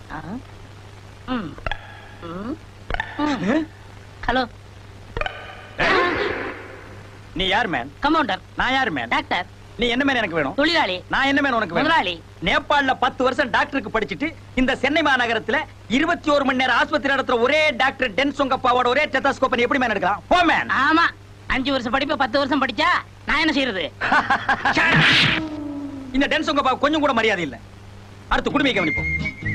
ஆ. ம். ம். ம். ஹலோ நீ யார் மேன் கம்பவுண்டர் நான் யார் மேன் டாக்டர் நீ என்ன மேன் எனக்கு வேணும் தொழிலாளி நான் என்ன மேன் உனக்கு வேணும் முதலாளி நேபாள்ல பத்து வருஷம் டாக்டருக்கு படிச்சுட்டு இந்த சென்னை மாநகரத்துல இருபத்தி ஒரு மணி நேரம் ஆஸ்பத்திரி நடத்துற ஒரே டாக்டர் டென் சொங்கப்பாவோட ஒரே டெத்தாஸ்கோப் எப்படி மேன் எடுக்கலாம் போ மேன் ஆமா அஞ்சு வருஷம் படிப்பு பத்து வருஷம் படிச்சா நான் என்ன செய்யறது இந்த டென் சொங்கப்பா கொஞ்சம் கூட மரியாதை இல்ல அடுத்து குடுமையை கவனிப்போம்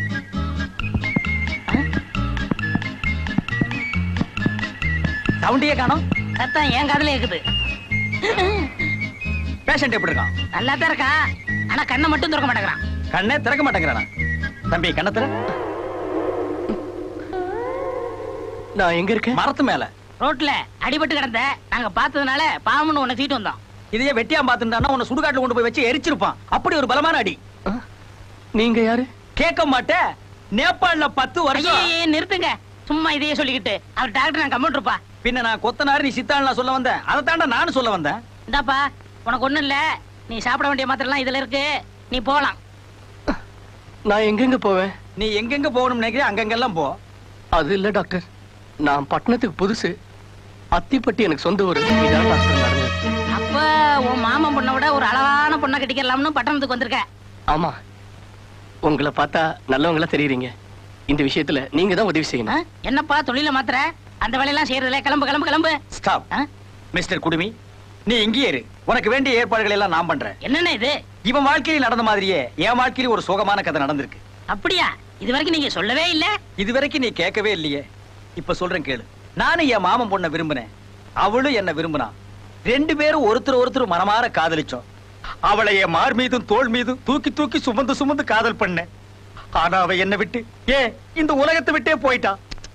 சவுண்டியே காணோம் சத்தம் என் காதுல இருக்குது பேஷண்ட் எப்படி இருக்கான் நல்லா தான் இருக்கா ஆனா கண்ணை மட்டும் திறக்க மாட்டேங்கிறான் கண்ணே திறக்க மாட்டேங்கிறானா தம்பி கண்ணை திற நான் எங்க இருக்கேன் மரத்து மேல ரோட்ல அடிபட்டு கிடந்த நாங்க பார்த்ததுனால பாம்புன்னு உன்னை தூக்கிட்டு வந்தோம் இதையே வெட்டியா பாத்துட்டானா உன்னை சுடுகாட்டுல கொண்டு போய் வச்சு எரிச்சிருப்பான் அப்படி ஒரு பலமான அடி ஆ? நீங்க யாரு கேட்க மாட்டேன் நேபாள்ல பத்து வருஷம் ஐயே நிறுத்துங்க சும்மா இதையே சொல்லிக்கிட்டு அவர் டாக்டர் நான் கம்ப்யூட்டர்ப்பா பின்ன நான் கொத்தனாரு நீ சித்தாள் நான் சொல்ல வந்தேன் அதை தாண்டா நானும் சொல்ல வந்தேன் இந்தாப்பா உனக்கு ஒண்ணும் இல்ல நீ சாப்பிட வேண்டிய மாத்திரலாம் இதுல இருக்கு நீ போலாம் நான் எங்கெங்க போவேன் நீ எங்கெங்க போகணும்னு நினைக்கிறேன் அங்கங்கெல்லாம் போ அது இல்ல டாக்டர் நான் பட்டணத்துக்கு புதுசு அத்திப்பட்டி எனக்கு சொந்த ஊரு இதான் டாக்டர் நடந்தது அப்ப உன் மாமன் பொண்ணை விட ஒரு அழகான பொண்ணை கட்டிக்கலாம்னு பட்டணத்துக்கு வந்திருக்க ஆமா உங்களை பார்த்தா நல்லவங்களா தெரியுறீங்க இந்த விஷயத்துல நீங்க தான் உதவி ஆ? செய்யணும் என்னப்பா தொழில மாத்திர அந்த வேலையெல்லாம் செய்யறதுல கிளம்பு கிளம்பு கிளம்பு ஸ்டாப் ஆ? மிஸ்டர் குடுமி நீ இங்கேயே இரு உனக்கு வேண்டிய ஏற்பாடுகள் எல்லாம் நான் பண்றேன் என்னென்ன இது இவன் வாழ்க்கையில் நடந்த மாதிரியே என் வாழ்க்கையில ஒரு சோகமான கதை நடந்திருக்கு அப்படியா இது வரைக்கும் நீங்க சொல்லவே இல்ல இதுவரைக்கும் நீ கேட்கவே இல்லையே இப்ப சொல்றேன் கேளு நானும் என் மாமன் பொண்ணை விரும்பினேன் அவளும் என்ன விரும்பினா ரெண்டு பேரும் ஒருத்தர் ஒருத்தர் மனமாற காதலிச்சோம் அவளை என் மார் மீதும் தோள் மீதும் தூக்கி தூக்கி சுமந்து சுமந்து காதல் பண்ணேன் ஆனா அவ என்ன விட்டு ஏ இந்த உலகத்தை விட்டே போயிட்டா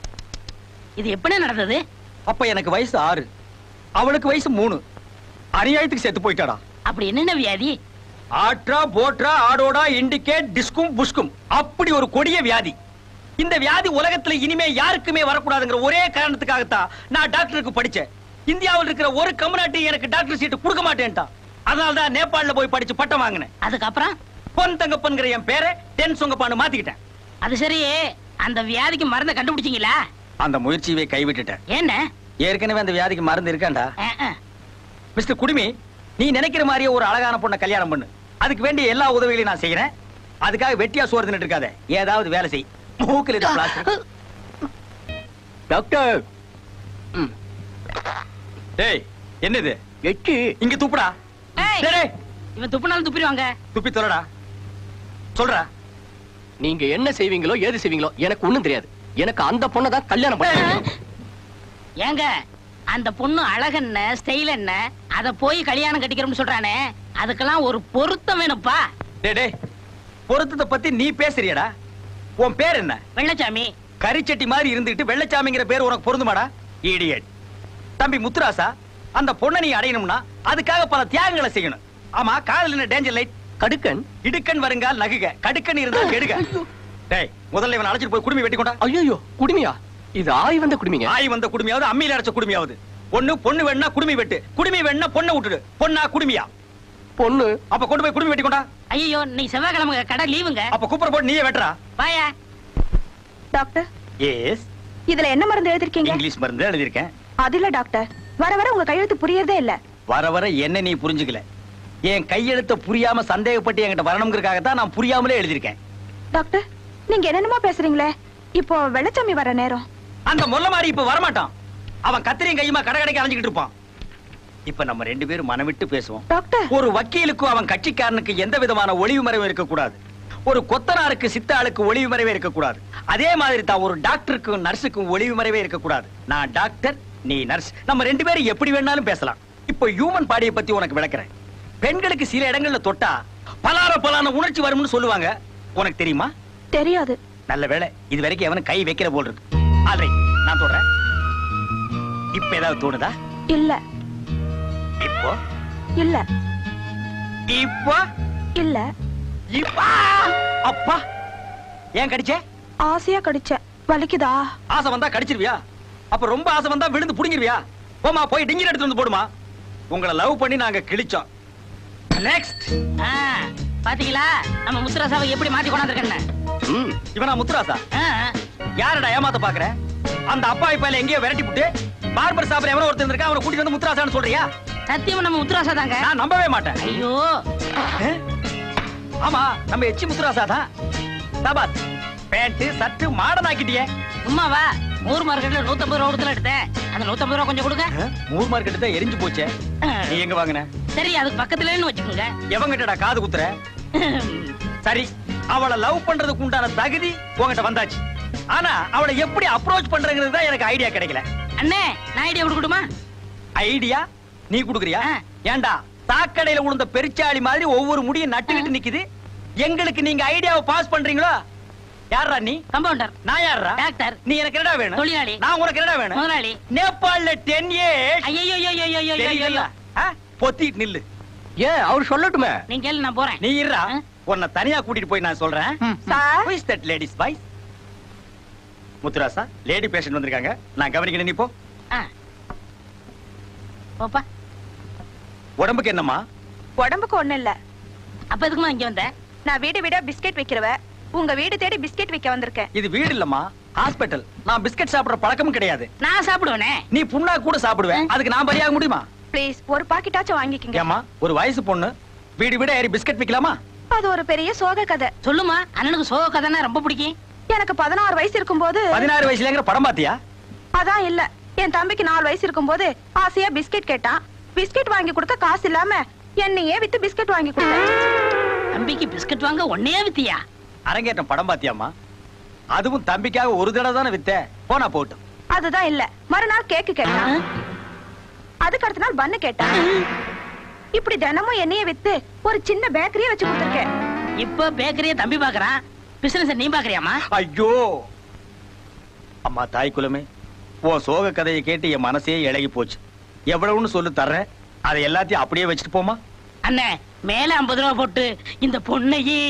இது எப்படி நடந்தது அப்ப எனக்கு வயசு ஆறு அவளுக்கு வயசு மூணு அநியாயத்துக்கு செத்து போயிட்டாடா அப்படி என்னென்ன வியாதி ஆட்ரா போட்ரா ஆடோடா இண்டிகேட் டிஸ்கும் புஷ்கும் அப்படி ஒரு கொடிய வியாதி இந்த வியாதி உலகத்துல இனிமே யாருக்குமே வரக்கூடாதுங்கிற ஒரே காரணத்துக்காகத்தான் நான் டாக்டருக்கு படிச்சேன் இந்தியாவில் இருக்கிற ஒரு கம்யூனிட்டி எனக்கு டாக்டர் சீட்டு கொடுக்க மாட்டேன்ட்டான் அதனால தான் நேபாள்ல போய் படிச்சு பட்டம் வாங்கினேன் அதுக்கப்புறம் பொன் தங்கப்பன்கிற என் பேரை தென் சொங்கப்பான்னு மாத்திக்கிட்டேன் அது சரி அந்த வியாதிக்கு மருந்தை கண்டுபிடிச்சீங்களா அந்த முயற்சியை கைவிட்டுட்டேன் என்ன ஏற்கனவே அந்த வியாதிக்கு மருந்து இருக்காண்டா அஹ், அஹ். மிஸ்டர் குடுமி நீ நினைக்கிற மாதிரியே ஒரு அழகான பொண்ணை கல்யாணம் பண்ணு அதுக்கு வேண்டிய எல்லா உதவிகளையும் நான் செய்யறேன் அதுக்காக வெட்டியா சோறு தின்னுட்டு இருக்காத ஏதாவது வேலை செய் மூக்கில் இது பிளாஸ்டிக் டாக்டர் ம், டேய் என்னது எட்டு இங்க துப்புடா ஏய், டேய், டேய், இவன் துப்புனாலும் துப்பிடுவாங்க துப்பி தொலைடா சொல்றா நீங்க என்ன செய்வீங்களோ ஏது செய்வீங்களோ எனக்கு ஒண்ணும் தெரியாது எனக்கு அந்த பொண்ணை தான் கல்யாணம் பண்ண ஏங்க அந்த பொண்ணு அழகென்ன ஸ்டைல் என்ன அத போய் கல்யாணம் கட்டிக்கிறோம்னு சொல்றானே அதுக்கெல்லாம் ஒரு பொருத்தம் வேணும்ப்பா டேய் டேய் பொருத்தத்தை பத்தி நீ பேசுறியடா உன் பேர் என்ன வெள்ளச்சாமி கரிச்சட்டி மாதிரி இருந்துகிட்டு வெள்ளச்சாமிங்கிற பேர் உனக்கு பொருந்துமாடா இடியட் தம்பி முத்துராசா அந்த பொண்ணை நீ அடையணும்னா அதுக்காக பல தியாகங்களை செய்யணும் ஆமா காதல் என்ன டேஞ்சர் லைட் கடுக்கன் இடுக்கண் வருங்கால் நகுக கடுக்கன் இருந்தால் கெடுக டேய் முதல்ல இவன் அழைச்சிட்டு போய் குடுமி வெட்டி கொண்டா ஐயோ குடுமியா இது ஆய் வந்த குடுமிங்க ஆய் வந்த குடுமியாவது அம்மியில அரைச்ச குடுமியாவது ஒண்ணு பொண்ணு வேணா குடுமி வெட்டு குடுமி வேணா பொண்ணை விட்டுடு பொண்ணா குடுமியா பொண்ணு அப்ப கொண்டு போய் குடுமி வெட்டி கொண்டா ஐயோ நீ செவ்வாய்க்கிழமை கடை லீவுங்க அப்ப குப்பரை போட்டு நீயே வெட்டுறா வாயா டாக்டர் எஸ் இதுல என்ன மருந்து எழுதிருக்கீங்க இங்கிலீஷ் மருந்து எழுதியிருக்கேன் அது இல்ல டாக்டர் வர வர உங்க கையெழுத்து புரியறதே இல்ல வர வர என்ன நீ புரிஞ்சுக்கல என் கையெழுத்த புரியாம சந்தேகப்பட்டு என்கிட்ட வரணுங்கிறதுக்காகத்தான் நான் புரியாமலே எழுதியிருக்கேன் டாக்டர் நீங்க என்னென்னமோ பேசுறீங்களே இப்போ வெள்ளச்சாமி வர நேரம் அந்த முல்ல மாதிரி இப்ப வரமாட்டான் அவன் கத்திரியும் கையுமா கடை கடைக்கு அலைஞ்சுக்கிட்டு இருப்பான் இப்ப நம்ம ரெண்டு பேரும் மனம் விட்டு பேசுவோம் டாக்டர் ஒரு வக்கீலுக்கும் அவன் கட்சிக்காரனுக்கு எந்த விதமான ஒளிவு மறைவும் இருக்கக்கூடாது ஒரு கொத்தனாருக்கு சித்தாளுக்கு ஒளிவு மறைவே இருக்கக்கூடாது அதே மாதிரி தான் ஒரு டாக்டருக்கும் நர்ஸுக்கும் ஒளிவு மறைவே இருக்கக்கூடாது நான் டாக்டர் நீ நர்ஸ் நம்ம ரெண்டு பேரும் எப்படி வேணாலும் பேசலாம் இப்போ ஹியூமன் பாடியை பத்தி உனக்கு விளக்குறேன் பெண்களுக்கு சில இடங்கள்ல தொட்டா பலார பலான உணர்ச்சி வரும்னு சொல்லுவாங்க உனக்கு தெரியுமா தெரியாது நல்ல வேளை இது வரைக்கும் எவனும் கை வைக்கிற போல் இருக்கு ஆல்ரைட் நான் சொல்றேன் இப்ப ஏதாவது தோணுதா இல்ல இப்போ இல்ல இப்போ இல்ல இப்பா அப்பா ஏன் கடிச்சே ஆசையா கடிச்ச வலிக்குதா ஆசை வந்தா கடிச்சிருவியா அப்ப ரொம்ப ஆசை வந்தா விழுந்து புடிங்கிருவியா போமா போய் டிங்கிரி எடுத்து வந்து போடுமா உங்களை லவ் பண்ணி நாங்க கிழிச்சோம் நெக்ஸ்ட் ஆ, பாத்தீங்களா நம்ம முத்துராசாவை எப்படி மாத்தி கொண்டாந்துருக்கேன்னு ம். இவனா முத்துராசா ஆ, யாரடா ஏமாத்த பாக்குற அந்த அப்பாவி பையில எங்கேயோ விரட்டி புட்டு பார்பர் சாப்பிட எவனோ ஒருத்தன் இருக்கா அவனை கூட்டிட்டு வந்து முத்துராசான்னு சொல்றியா சத்தியமா நம்ம உத்தராசா தாங்க நான் நம்பவே மாட்டேன் ஐயோ ஆ? ஆமா நம்ம எச்சி முத்துராசா தான் சபாத் பேண்ட் சட்டு மாடர்ன் ஆக்கிட்டியே சும்மாவா ஊர் மார்க்கெட்ல நூத்தம்பது ரூபா கொடுத்துல எடுத்தேன் அந்த நூத்தம்பது ரூபா கொஞ்சம் கொடுங்க மூர் மார்க்கெட்டு தான் எரிஞ்சு போச்சே நீ எங்க வாங்கின சரி அதுக்கு பக்கத்துலன்னு வச்சுக்கோங்க எவங்கிட்டடா காது குத்துற சரி அவளை லவ் பண்றதுக்கு உண்டான தகுதி உன்கிட்ட வந்தாச்சு ஆனா அவளை எப்படி அப்ரோச் பண்றங்கிறது தான் எனக்கு ஐடியா கிடைக்கல அண்ணே நான் ஐடியா கொடுக்கட்டுமா ஐடியா நீ குடுக்குறியா ஆ. ஏன்டா சாக்கடையில விழுந்த பெருச்சாளி மாதிரி ஒவ்வொரு முடியும் நட்டுக்கிட்டு நிக்குது எங்களுக்கு நீங்க ஐடியாவை பாஸ் பண்றீங்களோ யாரா நீ கம்பவுண்டர் நான் யாரா டாக்டர் நீ எனக்கு என்னடா வேணும் தொழிலாளி. நான் உனக்கு என்னடா வேணும் முதலாளி நேபாள்ல டென் இயர்ஸ் ஐயோ பொத்திட்டு நில்லு ஏன் அவர் சொல்லட்டுமே நீங்க கேளு நான் போறேன் நீ இருடா ஆ? உன்னை தனியா கூட்டிட்டு போய் நான் சொல்றேன் sir Who is that lady's voice? Muthurasa lady patient வந்திருக்காங்க நான் கவனிக்கணும் நீ போ ஆ. போப்பா உடம்புக்கு என்னம்மா உடம்புக்கு ஒண்ணும் இல்ல அப்ப எதுக்குமா இங்க வந்த நான் வீடு வீடா பிஸ்கெட் விக்கிறவ உங்க வீடு தேடி பிஸ்கெட் விக்க வந்திருக்கேன் இது வீடு இல்லம்மா ஹாஸ்பிடல் நான் பிஸ்கட் சாப்பிடுற பழக்கமும் கிடையாது நான் சாப்பிடுவேனே நீ புண்ணா கூட சாப்பிடுவேன் அதுக்கு நான் பலியாக முடியுமா ப்ளீஸ் ஒரு பாக்கெட்டாச்சும் வாங்கிக்கங்க ஏமா ஒரு வயசு பொண்ணு வீடு வீட ஏறி பிஸ்கட் விக்கலாமா அது ஒரு பெரிய சோக கதை சொல்லுமா அண்ணனுக்கு சோக கதைன்னா ரொம்ப பிடிக்கும் எனக்கு பதினாறு வயசு இருக்கும்போது பதினாறு வயசுலங்கிற படம் பாத்தியா அதான் இல்ல என் தம்பிக்கு நாலு வயசு இருக்கும்போது ஆசையா பிஸ்கெட் கேட்டான் பிஸ்கெட் வாங்கி கொடுக்க காசு இல்லாம என்னையே வித்து பிஸ்கெட் வாங்கி கொடுத்தேன் தம்பிக்கு பிஸ்கட் வாங்க ஒன்னே வித்தியா அரங்கேற்றம் படம் பாத்தியாமா அதுவும் தம்பிக்காக ஒரு தடவை தானே வித்த போனா போட்டும் அதுதான் இல்ல மறுநாள் கேக்கு கேட்டான் அதுக்கு அடுத்த நாள் பண்ணு கேட்டான் இப்படி தினமும் என்னைய வித்து ஒரு சின்ன பேக்கரியே வச்சு கொடுத்துருக்கேன் இப்ப பேக்கரிய தம்பி பாக்குறான் பிசினஸ் நீ பாக்குறியாமா ஐயோ அம்மா தாய் குலமே உன் சோக கதையை கேட்டு என் மனசே இழகி போச்சு எவ்வளவுன்னு சொல்லு தர்றேன் அதை எல்லாத்தையும் அப்படியே வச்சுட்டு போமா அண்ணே மேல ஐம்பது ரூபா போட்டு இந்த பொண்ணையே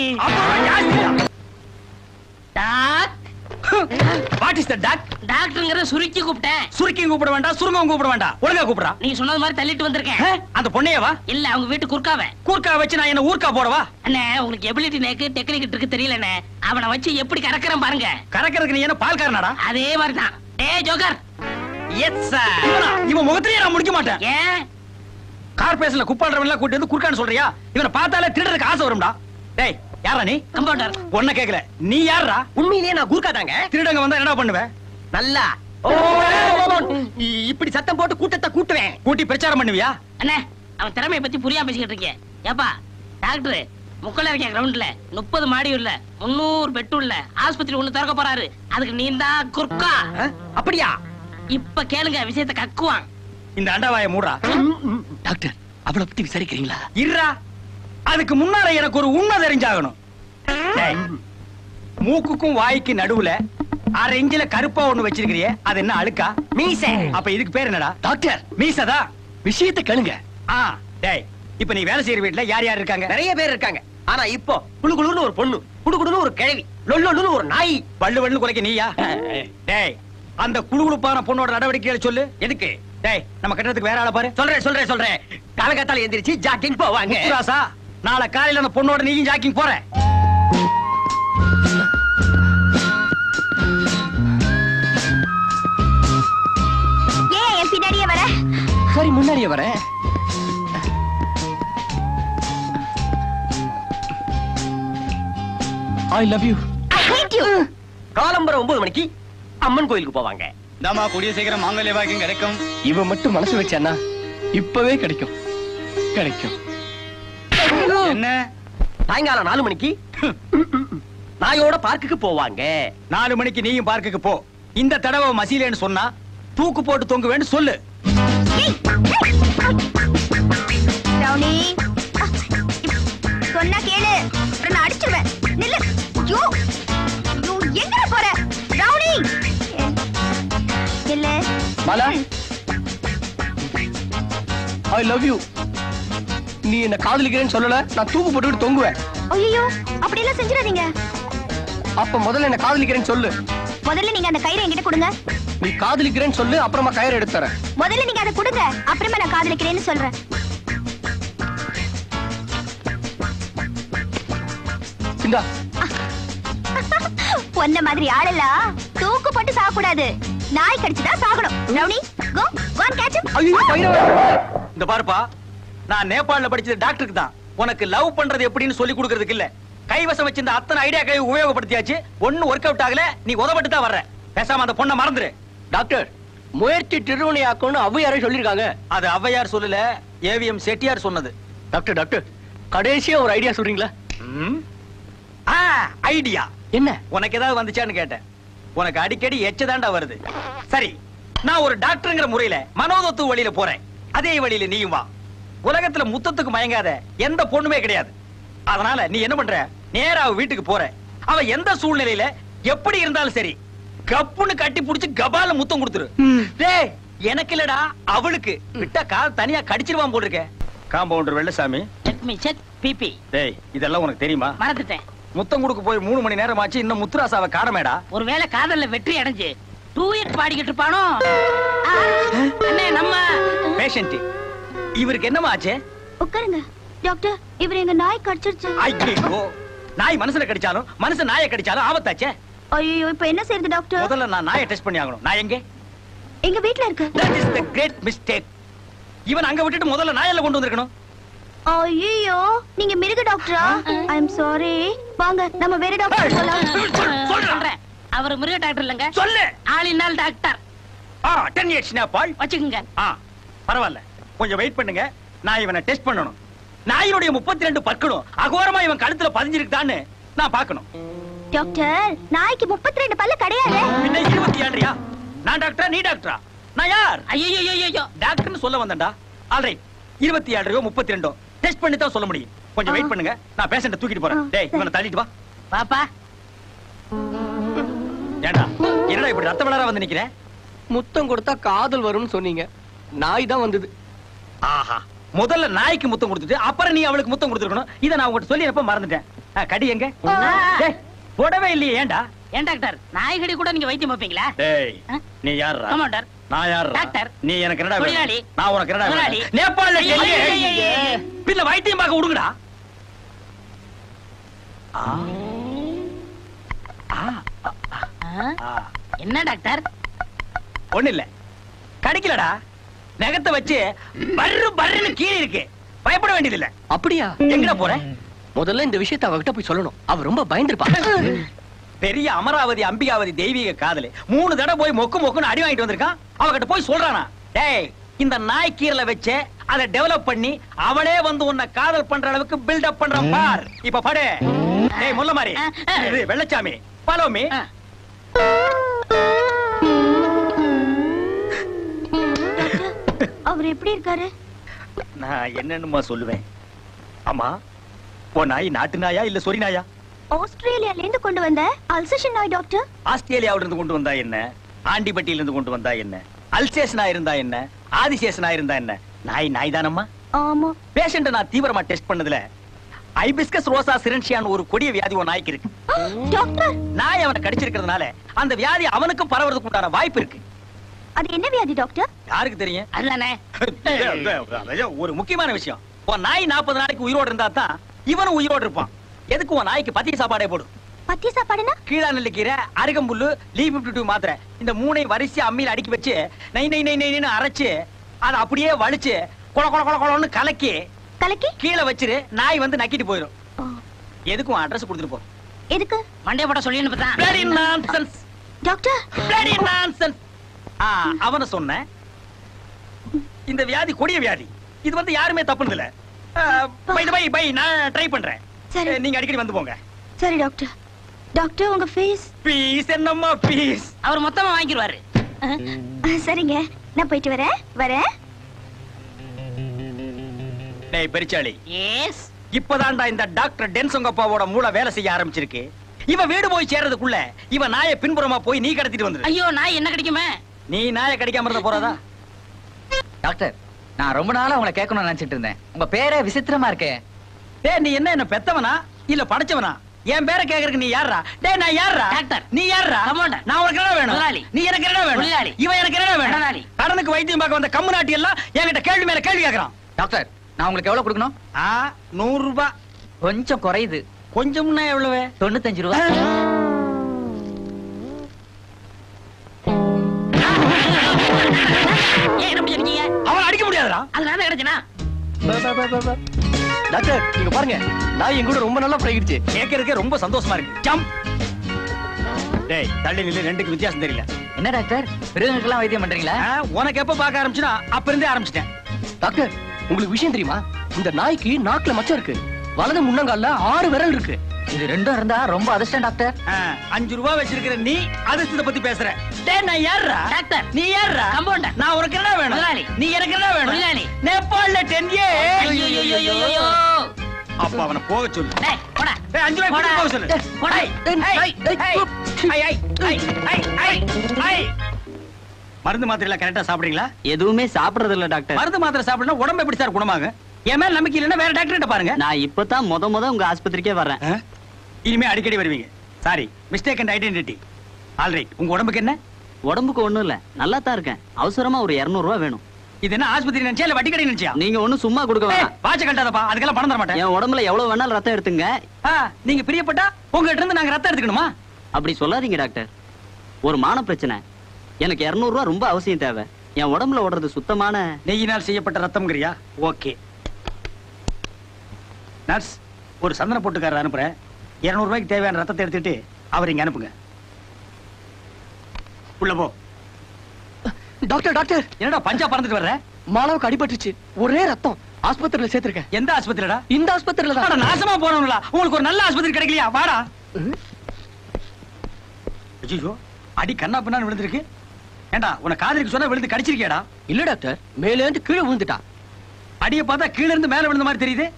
doc what is the doc டாக்டருங்கிற சுருக்கி கூப்பிட்டேன் சுருக்கியும் கூப்பிட வேண்டாம் சுருங்கவும் கூப்பிட வேண்டாம் ஒழுங்கா கூப்பிடுறா நீ சொன்னது மாதிரி தள்ளிட்டு வந்திருக்கேன் அந்த பொண்ணையவா இல்ல அவங்க வீட்டு குறுக்காவ கூர்க்கா வச்சு நான் என்ன ஊர்க்கா போடவா அண்ணே உங்களுக்கு எபிலிட்டி நேக்கு டெக்னிக் இருக்கு தெரியலண்ணே அவனை வச்சு எப்படி கறக்குறேன் பாருங்க கறக்கிறதுக்கு நீ என்ன பால்காரனாடா அதே மாதிரிதான் ஏ ஜோக்கர் எஸ் சார் இவனா இவன் முகத்திலேயே நான் முடிக்க மாட்டேன் ஏன் கார்பரேஷன்ல குப்பாடுறவன் எல்லாம் கூட்டி வந்து குறுக்கான்னு சொல்றியா இவனை பார்த்தாலே திருடுறதுக்கு ஆசை வரும்டா டேய் யாரா நீ கம்பவுண்டர் ஒன்ன கேக்கல நீ யாரா உண்மையிலேயே நான் கூர்க்கா தாங்க திருடங்க வந்தா என்ன பண்ணுவ நல்லா ஓ, இ- இப்படி சத்தம் போட்டு கூட்டத்தை கூட்டுவேன் கூட்டி பிரச்சாரம் பண்ணுவியா அண்ணே அவன் திறமையை பத்தி புரியாம பேசிக்கிட்டு இருக்கேன் ஏப்பா டாக்டர் முக்கல இருக்கேன் கிரவுண்ட்ல முப்பது மாடி உள்ள முன்னூறு பெட்டு உள்ள ஆஸ்பத்திரி ஒண்ணு திறக்க போறாரு அதுக்கு நீ தான் குறுக்கா ஆ, அப்படியா இப்ப கேளுங்க விஷயத்தை கக்குவான் இந்த அண்டவாய மூடுறா டாக்டர் அவளை பத்தி விசாரிக்கிறீங்களா இருடா அதுக்கு முன்னால எனக்கு ஒரு உண்மை தெரிஞ்சாகணும் டேய், மூக்குக்கும் வாய்க்கு நடுவுல அரை இஞ்சில கருப்பா ஒண்ணு வச்சிருக்கிறியே அது என்ன அழுக்கா மீச அப்ப இதுக்கு பேர் என்னடா டாக்டர் மீசதா விஷயத்தை கேளுங்க ஆ டேய் இப்ப நீ வேலை செய்யற வீட்டுல யார் யார் இருக்காங்க நிறைய பேர் இருக்காங்க ஆனா இப்போ குளு குளுன்னு ஒரு பொண்ணு குடு குடுன்னு ஒரு கிழவி லொல்லொன்னு ஒரு நாய் வள்ளு வள்ளு குலைக்க நீயா டேய் அந்த குழுகுழுப்பான பொண்ணோட நடவடிக்கைகளை சொல்லு எதுக்கு டேய் நம்ம கட்டடத்துக்கு வேற ஆளை பாரு சொல்றேன் சொல்றேன் சொல்றேன் காலகத்தால எந்திரிச்சு ஜாக்கிங் போவாங்க முத்துராசா நாளை காலையில அந்த பொண்ணோட நீயும் ஜாக்கிங் போற ஏன் என் பின்னாடியே வர சரி முன்னாடியே வரேன் I love you I hate you காலம்பரம் ஒன்பது மணிக்கு அம்மன் கோயிலுக்கு போவாங்க தாமா கூடிய சீக்கிரம் மாங்கல்ய பாக்கியம் கிடைக்கும் இவ மட்டும் மனசு வச்சானா இப்பவே கிடைக்கும் கிடைக்கும் என்ன சாயங்காலம் நாலு மணிக்கு நாயோட பார்க்குக்கு போவாங்க நாலு மணிக்கு நீயும் பார்க்குக்கு போ இந்த தடவை மசீலேன்னு சொன்னா தூக்கு போட்டு தொங்குவேன்னு சொல்லு ரவுனி சொன்னா கேளு அப்புறம் நான் அடிச்சிருவேன் நில்லு ஐயோ ஐயோ எங்க போற ரவுனி இல்ல மாலா ஐ லவ் யூ நீ என்ன காதலிக்கிறேன்னு சொல்லல நான் தூக்கு போட்டுக்கிட்டு தொங்குவேன் ஐயோ அப்படி எல்லாம் செஞ்சிடாதீங்க அப்ப முதல்ல என்ன காதலிக்கிறேன்னு சொல்லு முதல்ல நீங்க அந்த கயிறை என்கிட்ட கொடுங்க நீ காதலிக்கிறேன்னு சொல்லு அப்புறமா கயிறு எடுத்து தரேன் முதல்ல நீங்க அதை கொடுங்க அப்புறமா நான் காதலிக்கிறேன்னு சொல்றேன் இந்தா உன்ன மாதிரி ஆளெல்லாம் தூக்கு போட்டு சாக கூடாது நாய் கடிச்சுதான் சாகணும் ரவுனி கோ ஒன் கேட்ச் ஐயோ பைரவன் இந்த பாருப்பா நான் நேபாள்ல படிச்சது டாக்டருக்கு தான் உனக்கு லவ் பண்றது எப்படின்னு சொல்லி கொடுக்கறதுக்கு இல்ல கைவசம் வச்சிருந்த அத்தனை ஐடியா கை உபயோகப்படுத்தியாச்சு ஒண்ணு ஒர்க் அவுட் ஆகல நீ உதவட்டு தான் வர்ற பேசாம அந்த பொண்ணை மறந்துரு டாக்டர் முயற்சி திருவினை ஆக்கும்னு அவ்வையாரே சொல்லிருக்காங்க அது ஔவையார் சொல்லல ஏவிஎம் செட்டியார் சொன்னது டாக்டர் டாக்டர் கடைசியா ஒரு ஐடியா சொல்றீங்களா ம்? ஆ ஐடியா என்ன உனக்கு ஏதாவது வந்துச்சான்னு கேட்டேன் உனக்கு அடிக்கடி எச்சதாண்டா வருது சரி நான் ஒரு டாக்டர்ங்கிற முறையில மனோதத்துவ வழியில போறேன் அதே வழியில நீயும் வா உலகத்துல முத்தத்துக்கு மயங்காத எந்த பொண்ணுமே கிடையாது அதனால நீ என்ன பண்ற நேரா அவ வீட்டுக்கு போற அவ எந்த சூழ்நிலையில எப்படி இருந்தாலும் சரி கப்புன்னு கட்டி புடிச்சு கபால முத்தம் கொடுத்துரு டேய் எனக்கு இல்லடா அவளுக்கு விட்டா கால் தனியா கடிச்சிருவான் போல் இருக்க compounder Vellasamy check me check BP டேய் இதெல்லாம் உனக்கு தெரியுமா மறந்துட்டேன் முத்தம் கொடுக்க போய் மூணு மணி நேரம் ஆச்சு இன்னும் முத்துராசாவை காணமேடா ஒருவேளை காதல்ல வெற்றி அடைஞ்சு டூ இயர் பாடிக்கிட்டு இருப்பானோ அண்ணே நம்ம பேஷண்ட் இவருக்கு என்னமா ஆச்சு உட்காருங்க டாக்டர் இவர் எங்க நாய் கடிச்சிருச்சு ஐயோ நாய் மனசுல கடிச்சாலும் மனுஷன் நாயை கடிச்சாலும் ஆபத்தாச்சே ஐயோ இப்ப என்ன செய்யறது டாக்டர் முதல்ல நான் நாயை டெஸ்ட் பண்ணி ஆகணும் நான் எங்க எங்க வீட்ல இருக்கு that is the great mistake இவன் அங்க விட்டுட்டு முதல்ல நாயெல்லாம் கொண்டு வந்திருக்கணும் ஐயோ நீங்க மிருக டாக்டரா ஐ அம் சாரி வாங்க நம்ம வேற டாக்டர் போலாம் சொல்றேன் சொல்றேன் அவர் மிருக டாக்டர் இல்லங்க சொல்லு ஆளினால் டாக்டர் ஆ டென் இயர்ஸ் நேபாள் வச்சுக்கோங்க ஆ பரவாயில்ல கொஞ்சம் வெயிட் பண்ணுங்க நான் இவனை டெஸ்ட் பண்ணணும் நாயினுடைய முப்பத்தி ரெண்டு பற்களும் அகோரமா இவன் கழுத்துல பதிஞ்சிருக்குதான்னு நான் பார்க்கணும் டாக்டர் நாய்க்கு முப்பத்தி ரெண்டு பல்லு கிடையாது பின்ன இருபத்தி ஏழுயா நான் டாக்டரா நீ டாக்டரா நான் யார் ஐயோ ஐயோ டாக்டர்னு சொல்ல வந்தேன்டா ஆல்ரைட் இருபத்தி ஏழரையோ முப்பத்தி ரெண்டோ டெஸ்ட் பண்ணி தான் சொல்ல முடியும் கொஞ்சம் வெயிட் பண்ணுங்க நான் பேஷண்ட தூக்கிட்டு போறேன் ஆ, டேய் சரி. இவனை தள்ளிட்டு வா பாப்பா ஏண்டா என்னடா இப்படி ரத்த வளரா வந்து நிக்கிறேன் முத்தம் கொடுத்தா காதல் வரும்னு சொன்னீங்க நாய் தான் வந்தது ஆஹா முதல்ல நாய்க்கு முத்தம் கொடுத்துட்டு அப்புறம் நீ அவளுக்கு முத்தம் கொடுத்துருக்கணும் இதை நான் உங்ககிட்ட சொல்லி எப்ப மறந்துட்டேன் ஆ, கடி எங்க டேய், போடவே இல்லையே ஏன்டா ஏன் டாக்டர் நாய்கடி கூட நீங்க வைத்தியம் வைப்பீங்களா டேய் ஆ? நீ யாருடா கமாண்டர் நான் யார் டாக்டர். நீ எனக்கு என்னடா வேணும்? தொழிலாளி. நான் உனக்கு என்னடா முதலாளி. வேணும்? நேபாள்ல ஐயோ, டெல்லி. ஐயோ, ஐயோ, ஐயோ. பின்ன வைத்தியம் பார்க்க விடுங்கடா ஆ. ஆ, ஆ? ஆ. என்ன டாக்டர் ஒண்ணு இல்ல கடிக்கலடா நகத்தை வச்சு பர்ரு பர்ருன்னு கீழே இருக்கு பயப்பட வேண்டியது இல்ல அப்படியா எங்கடா போற முதல்ல இந்த விஷயத்தை அவகிட்ட போய் சொல்லணும் அவ ரொம்ப பயந்துருப்பா பெரிய அமராவதி அம்பிகாவதி தெய்வீக காதலி மூணு தடவை போய் மொக்கு மொக்குன்னு அடி வாங்கிட்டு வந்திருக்கான் அவகிட்ட போய் சொல்றானா டேய் இந்த நாய் கீரல வச்சு அதை டெவலப் பண்ணி அவளே வந்து உன்னை காதல் பண்ற அளவுக்கு பில்டப் பண்றான் பார் இப்ப படு டேய் முல்ல மாதிரி இது வெள்ளச்சாமி ஃபாலோ மீ ஆ. அவர் எப்படி இருக்காரு நான் என்னன்னுமா சொல்லுவேன் ஆமா உன் நாய் நாட்டு நாயா இல்ல சொரி நாயா ஆஸ்திரேலியால இருந்து கொண்டு வந்த அல்சேஷன் நாய் டாக்டர் ஆஸ்திரேலியாவில இருந்து கொண்டு வந்தா என்ன ஆண்டிப்பட்டியில இருந்து கொண்டு வந்தா என்ன அல்சேஷனா இருந்தா என்ன ஆதிசேஷனா இருந்தா என்ன நாய் நாய் தானம்மா ஆமா பேஷண்ட நான் தீவிரமா டெஸ்ட் பண்ணதுல ஐபிஸ்கஸ் ரோசா சிரன்ஷியான்னு ஒரு கொடிய வியாதி உன் நாய்க்கு இருக்கு டாக்டர் நாய் அவனை கடிச்சிருக்கிறதுனால அந்த வியாதி அவனுக்கும் பரவறதுக்கு உண்டான வாய்ப்பு இருக்கு அது என்ன வியாதி டாக்டர் யாருக்கு தெரியும் அதுதானே ஒரு முக்கியமான விஷயம் உன் நாய் நாற்பது நாளைக்கு உயிரோடு இருந்தா தான் இவனும் உயிரோடு இருப்பான் எதுக்கு உன் நாய்க்கு பத்திய சாப்பாடே போடு பத்திய சாப்பாடுனா கீழா நெல்லிக்கீரை அருகம்புல்லு லீ பிப்டி டூ மாத்திரை இந்த மூணை வரிசையா அம்மியில அடுக்கி வச்சு நை நை நை நைன்னு அரைச்சு அதை அப்படியே வலிச்சு கொல கொல கொல கொலன்னு கலக்கி கலக்கி கீழே வச்சிரு நாய் வந்து நக்கிட்டு போயிடும் ஓ, எதுக்கும் அட்ரஸ் கொடுத்துட்டு போ எதுக்கு மண்டே போட சொல்லி தான் Bloody nonsense. Doctor Bloody nonsense. ஆ, அவன சொன்னேன் இந்த வியாதி கொடிய வியாதி இது வந்து யாருமே தப்புனது இல்ல பை பை பை நான் ட்ரை பண்றேன் சரி. அஹ், நீங்க அடிக்கடி வந்து போங்க சரி டாக்டர் டாக்டர் உங்க ஃபீஸ் பீஸ் என்னம்மா பீஸ் அவர் மொத்தமா வாங்கிடுவாரு சரிங்க நான் போயிட்டு வரேன் வரேன் டேய் பெரிச்சாளி எஸ் இப்பதான்டா இந்த டாக்டர் டென்சங்கப்பாவோட மூளை வேலை செய்ய ஆரம்பிச்சிருக்கு இவ வீடு போய் சேர்றதுக்குள்ள இவ நாயை பின்புறமா போய் நீ கடத்திட்டு வந்துரு ஐயோ நாய் என்ன கிடைக்குமே நீ நாயை கடிக்காம இருந்த போறதா டாக்டர் நான் ரொம்ப நாளா உங்களை கேட்கணும்னு நினைச்சிட்டு இருந்தேன் உங்க பேரே விசித்திரமா இருக்கே டேய் நீ என்ன என்ன பெத்தவனா இல்ல படைச்சவனா என் பேரை கேக்குறதுக்கு நீ யாரா டேய் நான் யாரா டாக்டர். நீ யாரா கமாண்டர். நான் உனக்கு என்ன வேணும் முதலாளி. நீ எனக்கு என்ன வேணும் தொழிலாளி. இவன் எனக்கு என்ன வேணும் கடனாளி. கடனுக்கு வைத்தியம் பார்க்க வந்த கம்மு நாட்டி எல்லாம் என்கிட்ட கேள்வி மேல கேள்வி கேக்குறான் டாக்டர் நான் உங்களுக்கு எவ்வளவு கொடுக்கணும் ஆ நூறு ரூபாய் கொஞ்சம் குறையுது கொஞ்சம்னா எவ்வளவு தொண்ணூத்தஞ்சு ரூபா ஏன் என்ன பிடிச்சிருக்கீங்க அவன் அடிக்க முடியாதுடா அது நான் தான் கிடைச்சனா டாக்டர் நீங்க பாருங்க நான் என் கூட ரொம்ப நல்லா பழகிடுச்சு கேட்கறதுக்கே ரொம்ப சந்தோஷமா இருக்கு ஜம்ப் டேய் தள்ளி நில்லு ரெண்டுக்கு வித்தியாசம் தெரியல என்ன டாக்டர் மிருகங்களுக்கெல்லாம் வைத்தியம் பண்றீங்களா ஆ, உனக்கு எப்ப பார்க்க ஆரம்பிச்சுனா அப்ப இருந்தே ஆரம்பிச்சிட்டேன் டாக்டர் உங்களுக்கு விஷயம் தெரியுமா இந்த நாய்க்கு நாக்குல மச்சம் இருக்கு வலது முன்னங்கால்ல ஆறு விரல் இருக்கு இது ரெண்டும் இருந்தா ரொம்ப அதிர்ஷ்டம் டாக்டர் ஆ, அஞ்சு ரூபா வச்சிருக்கிற நீ அதிர்ஷ்டத்தை பத்தி பேசுற டேய் நான் யாருடா டாக்டர். நீ யாருடா கம்பவுண்டர். நான் உனக்கு என்ன வேணும் முதலாளி. நீ எனக்கு என்ன வேணும் முதலாளி. நேபாள்ல டென் ஏ ஐயோ அப்ப அவனை போக சொல்லு டேய் போடா டேய் அஞ்சு ரூபாய் போடா. கொடுத்து போக சொல்லு போடா. ஐய், ஐய், ஐய், ஐய், ஐய், ஐய், ஐய், ஐய், ஐய். மருந்து மாத்திரை எல்லாம் கரெக்டா சாப்பிடுறீங்களா எதுவுமே சாப்பிடுறது இல்ல டாக்டர் மருந்து மாத்திரை சாப்பிடணும் உடம்பு எப்படி சார் குணமாகும் என் மேல நம்பிக்கை இல்லைன்னா வேற டாக்டர் கிட்ட பாருங்க நான் இப்பதான் முத முத உங்க ஆஸ்பத்திரிக்கே வர்றேன் ஆ? இனிமே அடிக்கடி வருவீங்க sorry mistake and identity alright உங்க உடம்புக்கு என்ன உடம்புக்கு ஒண்ணும் இல்ல நல்லா தான் இருக்கேன் அவசரமா ஒரு 200 ரூபாய் வேணும் இது என்ன ஆஸ்பத்திரி நினைச்சியா இல்ல வட்டி கடை நினைச்சியா நீங்க ஒண்ணும் சும்மா கொடுக்க வேணாம் வாட்ச கட்டாதப்பா அதுக்கெல்லாம் பணம் தர மாட்டேன் என் உடம்புல எவ்வளவு வேணாலும் ரத்தம் எடுத்துங்க ஆ, நீங்க பிரியப்பட்டா உங்ககிட்ட இருந்து நாங்க ரத்தம் எடுத்துக்கணுமா அப்படி சொல்லாதீங்க டாக்டர் ஒரு மான பிரச்சனை எனக்கு 200 ரூபாய் ரொம்ப அவசியம் தேவை என் உடம்புல ஓடுறது சுத்தமான நெய்யினால் செய்யப்பட்ட ரத்தம்ங்கறியா ஓகே நர்ஸ் ஒரு சந்தன போட்டுக்காரர் அனுப்புறேன் 200 ரூபாய்க்கு தேவையான ரத்தத்தை எடுத்துட்டு அவர் இங்க அனுப்புங்க உள்ள போ டாக்டர் டாக்டர் என்னடா பஞ்சா பறந்துட்டு வர்ற மாலாவுக்கு அடிபட்டுச்சு ஒரே ரத்தம் ஆஸ்பத்திரியில சேர்த்திருக்கேன் எந்த ஆஸ்பத்திரிடா இந்த ஆஸ்பத்திரியில அட, தான் நாசமா போனவங்களா உங்களுக்கு ஒரு நல்ல ஆஸ்பத்திரி கிடைக்கலையா வாடா ஐயோ அடி கண்ணா பின்னான்னு விழுந்திருக்கு ஏண்டா உன காதலிக்கு சொன்னா விழுந்து கடிச்சிருக்கியாடா இல்ல டாக்டர் மேல இருந்து கீழே விழுந்துட்டா அடிய பார்த்தா கீழ இருந்து மேல விழுந்த மாதிரி தெரியுது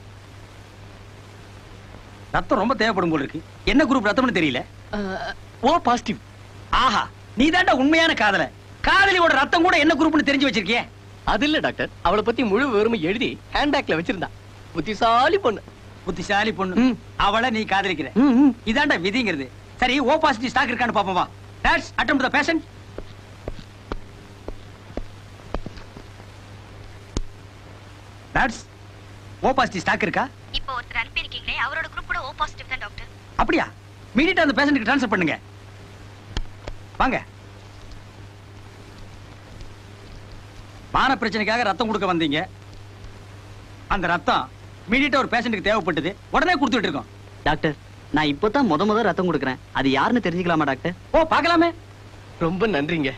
ரத்தம் ரொம்ப தேவைப்படும் போல இருக்கு என்ன குரூப் ரத்தம்னு தெரியல அஹ், ஓ பாசிட்டிவ் ஆஹா நீ உண்மையான காதல காதலியோட ரத்தம் கூட என்ன குரூப்னு தெரிஞ்சு வச்சிருக்கியே அது இல்ல டாக்டர் அவளை பத்தி முழு விவரமை எழுதி ஹேண்ட்பேக்ல வச்சிருந்தா புத்திசாலி பொண்ணு புத்திசாலி பொண்ணு ம். அவளை நீ காதலிக்கிற ம், ம். இதாண்டா விதிங்கிறது சரி ஓ பாசிட்டிவ் ஸ்டாக் இருக்கான்னு பாப்போம் வா that's atom the patient that's O positive stock இருக்கா இப்போ ஒருத்தர் அனுப்பியிருக்கீங்களே அவரோட குரூப் கூட ஓ பாசிட்டிவ் தான் டாக்டர் அப்படியா மீடியட்டா அந்த பேஷண்ட்க்கு ட்ரான்ஸ்ஃபர் பண்ணுங்க வாங்க மான பிரச்சனைக்காக ரத்தம் கொடுக்க வந்தீங்க அந்த ரத்தம் மீடியட்டா ஒரு பேஷண்ட்டுக்கு தேவைப்பட்டது உடனே கொடுத்துட்டு இருக்கோம் டாக்டர் நான் இப்பதான் முத முத ரத்தம் கொடுக்குறேன் அது யாருன்னு தெரிஞ்சுக்கலாமா டாக்டர் ஓ பார்க்கலாமே ரொம்ப நன்றிங்க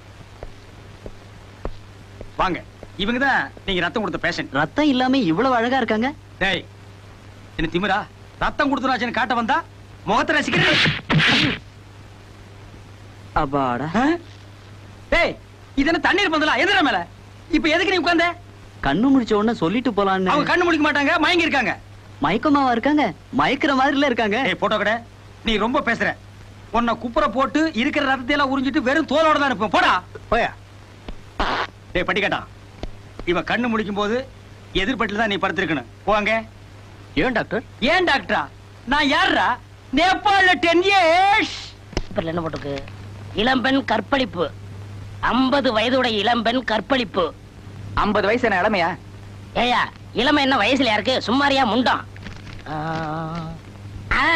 வாங்க இவங்க தான் நீங்க ரத்தம் கொடுத்த பேஷண்ட் ரத்தம் இல்லாம இவ்வளவு அழகா இருக்காங்க டேய் என்ன திமிரா ரத்தம் கொடுத்துனாச்சுன்னு காட்ட வந்தா முகத்தை ரசிக்கிறேன் அப்பாடா டேய் இது என்ன தண்ணீர் பந்தலா எதிர மேல இப்ப எதுக்கு நீ உட்கார்ந்த கண்ணு முடிச்ச உடனே சொல்லிட்டு அவங்க போலான்னு கண்ணு முடிக்க மாட்டாங்க மயங்கி இருக்காங்க மயக்கமாவா இருக்காங்க மயக்கிற மாதிரில இருக்காங்க ஏய் போட்டோ கடை நீ ரொம்ப பேசுற உன்னை குப்புற போட்டு இருக்கிற ரத்தத்தை எல்லாம் உறிஞ்சிட்டு வெறும் தோலோட தான் இருப்போம் போடா போயா டேய் பட்டிக்காட்டா இவ கண்ணு முடிக்கும் போது எதிர்பட்டில தான் நீ படுத்திருக்கணும் போங்க ஏன் டாக்டர் ஏன் டாக்டரா நான் யாருடா நேபாள்ல டென் இயர்ஸ் பேப்பர்ல என்ன போட்டிருக்கு இளம்பெண் கற்பழிப்பு ஐம்பது வயதுடைய இளம்பெண் கற்பழிப்பு ஐம்பது வயசு என்ன இளமையா ஏயா இளமை என்ன வயசுல இருக்கு சும்மாரியா முண்டம் ஆ. ஆ.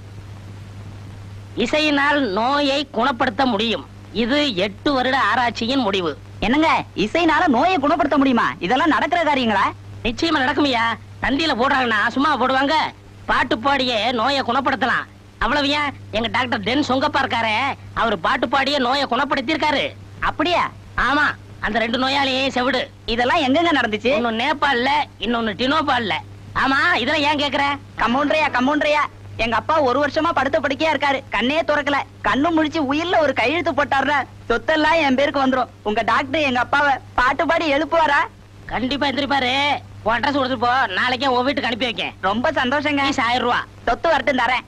இசையினால் நோயை குணப்படுத்த முடியும் இது எட்டு வருட ஆராய்ச்சியின் முடிவு என்னங்க இசைனால நோயை குணப்படுத்த முடியுமா இதெல்லாம் நடக்கிற காரியங்களா நிச்சயமா நடக்குமையா தந்தியில போடுறாங்கன்னா சும்மா போடுவாங்க பாட்டு பாடியே நோயை குணப்படுத்தலாம் அவ்வளவு ஏன் எங்க டாக்டர் டென் சொங்கப்பா இருக்காரு அவர் பாட்டு பாடியே நோயை குணப்படுத்தி இருக்காரு அப்படியா ஆமா அந்த ரெண்டு நோயாளியே செவிடு இதெல்லாம் எங்கெங்க நடந்துச்சு ஒன்னு நேபாள்ல இன்னொன்னு டினோபால்ல ஆமா இதெல்லாம் ஏன் கேக்குற கம்பவுண்டரையா கம்பவுண்டரையா எங்க அப்பா ஒரு வருஷமா படுத்த படுக்கையா இருக்காரு கண்ணே துறக்கல கண்ணு முழிச்சு உயிர்ல ஒரு கையெழுத்து போட்டாருன்னா சொத்தெல்லாம் என் பேருக்கு வந்துரும் உங்க டாக்டர் எங்க அப்பாவை பாட்டு பாடி எழுப்புவாரா கண்டிப்பா எந்திரிப்பாரு உன் அட்ரஸ் கொடுத்துட்டு போ நாளைக்கே உன் வீட்டுக்கு அனுப்பி வைக்கேன் ரொம்ப சந்தோஷங்க ஃபீஸ் ஆயிரம் ரூபா சொத்து வரட்டும் தரேன்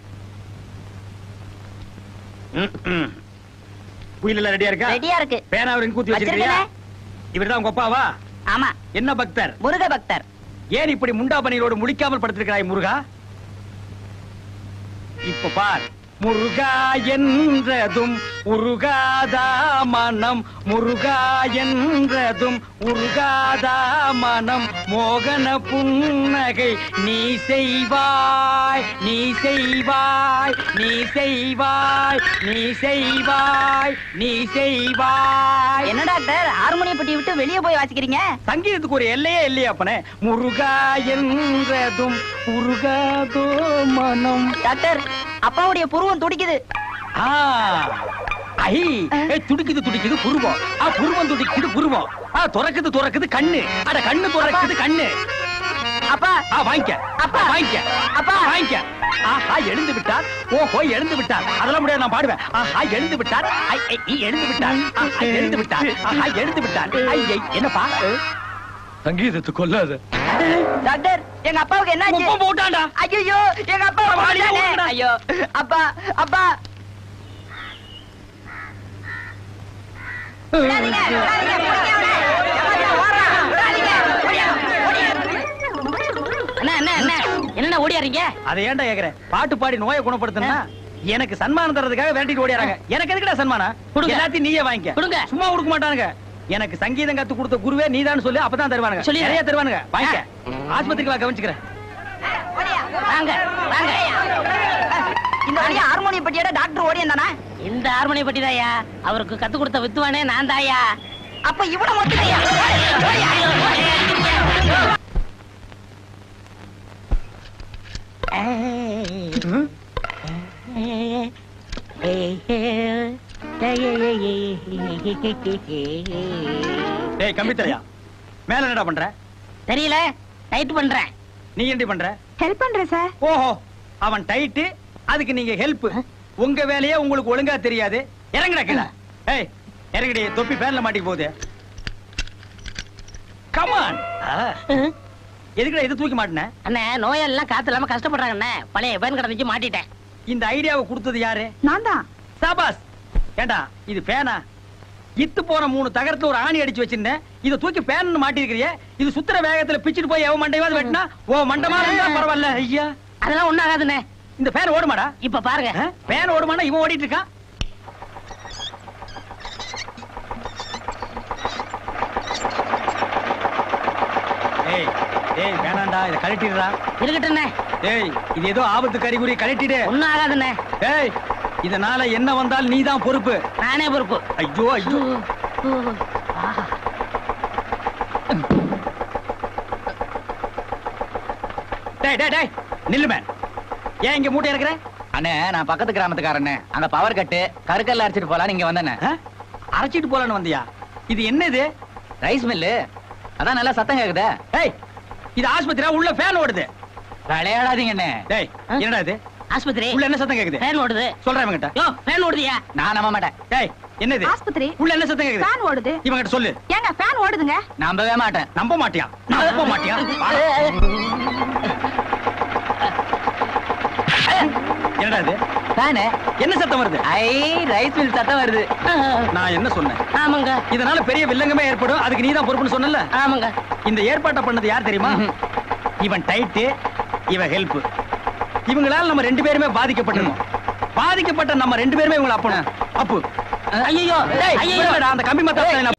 குயில் எல்லாம் ரெடியா இருக்கா ரெடியா இருக்கு பேனா அவருக்கு கூத்தி வச்சிருக்கியா வச்சிருக்கேனே. இவர்தான் உங்க அப்பாவா ஆமா என்ன பக்தர் முருக பக்தர் ஏன் இப்படி முண்டா பணியோடு முடிக்காமல் படுத்திருக்கிறாய் முருகா இப்ப பார் முருகா என்றதும் உருகாதா மனம் முருகா என்றதும் உருகாதா மனம் மோகன புன்னகை நீ செய்வாய் நீ செய்வாய் நீ செய்வாய் நீ செய்வாய் நீ செய்வாய் என்ன டாக்டர் ஹார்மோனிய பெட்டி விட்டு வெளியே போய் வாசிக்கிறீங்க சங்கீதத்துக்கு ஒரு எல்லையே இல்லையா அப்பனே முருகா என்றதும் உருகாதோ மனம் டாக்டர் அப்பாவுடைய புருவம் துடிக்குது ஆ, ஐ ஏ, துடிக்குது துடிக்குது புருவம் ஆ புருவம் துடிக்குது புருவம் ஆ துறக்குது துறக்குது கண்ணு அட கண்ணு துறக்குது கண்ணு அப்பா ஆ வாங்கிக்க அப்பா. வாங்கிக்க அப்பா. வாங்கிக்க ஆஹா எழுந்து விட்டார் ஓஹோ எழுந்து விட்டார் அதெல்லாம் முடியாது நான் பாடுவேன் ஆஹா எழுந்து விட்டார் ஐ ஐ, ஈ, எழுந்து விட்டார் ஆஹா எழுந்து விட்டார் ஆஹா எழுந்து விட்டார் ஐ ஐ என்னப்பா சங்கீதத்தை கொல்லாத டாக்டர் எங்க அப்பாவுக்கு என்ன குப்பம் போட்டான்டா ஐயோ எங்க அப்பா வாடி, வந்துட்டானே. ஓடுடா. ஐயோ அப்பா அப்பா விடாதீங்க, விடாதீங்க, பிடிங்க அவனை. ஏமாத்தா, ஓடுறான். விடாதீங்க, ஓடியா, ஓடியா. என்ன என்ன என்ன என்ன ஓடியாரீங்க அதை ஏன்டா கேக்குற பாட்டு பாடி நோயை குணப்படுத்தினா எனக்கு சன்மானம் தரதுக்காக விரட்டிட்டு ஓடியாராங்க எனக்கு எதுக்குடா சன்மானம் கொடுங்க. எல்லாத்தையும் நீயே வாங்கிக்க கொடுங்க. சும்மா கொடுக்க மாட்டானுங்க எனக்கு சங்கீதம் கத்து கொடுத்த குருவே நீதான் சொல்லி அப்பதான் தருவானுங்க சொல்லி. நிறைய தருவானுங்க வாங்கிக்க ஆஸ்பத்திரிக்கு வா கவனிச்சுக்கிறேன் வாங்க வாங்க இந்த வழியா ஹார்மோனிய பெட்டியோட டாக்டர் ஓடி இருந்தானா இந்த ஹார்மோனிய பட்டி தாயா அவருக்கு கத்து கொடுத்த வித்துவானே நான் தாயா அப்ப இவன மட்டும் ஐயா. டேய் கம்பித்தலையா மேல என்னடா பண்ற தெரியல டைட் பண்றேன் நீ என்ன பண்ற ஹெல்ப் பண்றேன் சார் ஓஹோ அவன் டைட்டு அதுக்கு நீங்க ஹெல்ப் உங்க வேலையே உங்களுக்கு ஒழுங்கா தெரியாது இறங்குடா கீழே ஏய் இறங்குடி தொப்பி பேன்ல மாட்டிக்க போகுது கமான் எதுக்குடா இது தூக்கி மாட்டின அண்ணே நோயெல்லாம் காத்து இல்லாம கஷ்டப்படுறாங்க அண்ணே பழைய பேன் கடை வச்சு மாட்டிட்டேன் இந்த ஐடியாவை கொடுத்தது யாரு நான் தான் சாபாஸ் ஏண்டா இது பேனா இத்து போன மூணு தகரத்துல ஒரு ஆணி அடிச்சு வச்சிருந்தேன் இத தூக்கி பேன் மாட்டி இருக்கிறியே இது சுத்துற வேகத்துல பிச்சிட்டு போய் எவன் மண்டையாவது வெட்டினா ஓ மண்டமா இருந்தா பரவாயில்ல ஐயா அதெல்லாம் ஒண்ணும் ஆகாதுண்ணே இந்த பேன் ஓடுமாடா இப்ப பாருங்க ஆ? பேன் ஓடுமானா இவன் ஓடிட்டு இருக்கான் ஏய் ஏய் வேணாண்டா இத கழட்டிடுறா இருக்கட்டும்ண்ணே ஏய் இது ஏதோ ஆபத்து கறிகுறி கழட்டிடு ஒண்ணும் ஆகாதுண்ணே ஏய் இதனால என்ன வந்தால் நீதான் பொறுப்பு நானே பொறுப்பு ஐயோ ஐயோ டேய் டேய் டேய் நில்லு மேன் ஏன் இங்க மூட்டை இருக்கிற அண்ணே நான் பக்கத்து கிராமத்துக்காரண்ணே அங்க பவர் கட்டு கருக்கல்ல அரைச்சிட்டு போலாம் நீங்க வந்தேண்ணே அரைச்சிட்டு போலான்னு வந்தியா இது என்னது ரைஸ் மில்லு அதான் நல்லா சத்தம் கேக்குதே ஏய் இது ஆஸ்பத்திரியா உள்ள ஃபேன் ஓடுது விளையாடாதீங்கண்ணே டேய் என்னடா இது ஆஸ்பத்திரி உள்ள என்ன சத்தம் கேக்குது ஃபேன் ஓடுது சொல்றேன் இவங்கிட்ட யோ ஃபேன் ஓடுதியா நான் நம்ப மாட்டேன் டேய் என்னது ஆஸ்பத்திரி உள்ள என்ன சத்தம் கேக்குது ஃபேன் ஓடுது இவங்கிட்ட சொல்லு ஏங்க ஃபேன் ஓடுதுங்க நம்பவே மாட்டேன் நம்ப மாட்டியா நம்ப மாட்டியா வாடா. என்னடா இது தானே என்ன சத்தம் வருது ஐ ரைஸ் மில் சத்தம் வருது நான் என்ன சொன்னேன் ஆமாங்க இதனால பெரிய வில்லங்கமே ஏற்படும் அதுக்கு நீதான் பொறுப்புன்னு சொன்னல ஆமாங்க இந்த ஏற்பாட்டை பண்ணது யார் தெரியுமா இவன் டைட்டு இவன் ஹெல்ப் இவங்களால நம்ம ரெண்டு பேருமே பாதிக்கப்பட்டிருக்கோம் பாதிக்கப்பட்ட நம்ம ரெண்டு பேருமே இவங்களை அப்பணும் அப்பு ஐயோ டேய், ஐயோ விடுங்கடா, அந்த கம்பி மத்த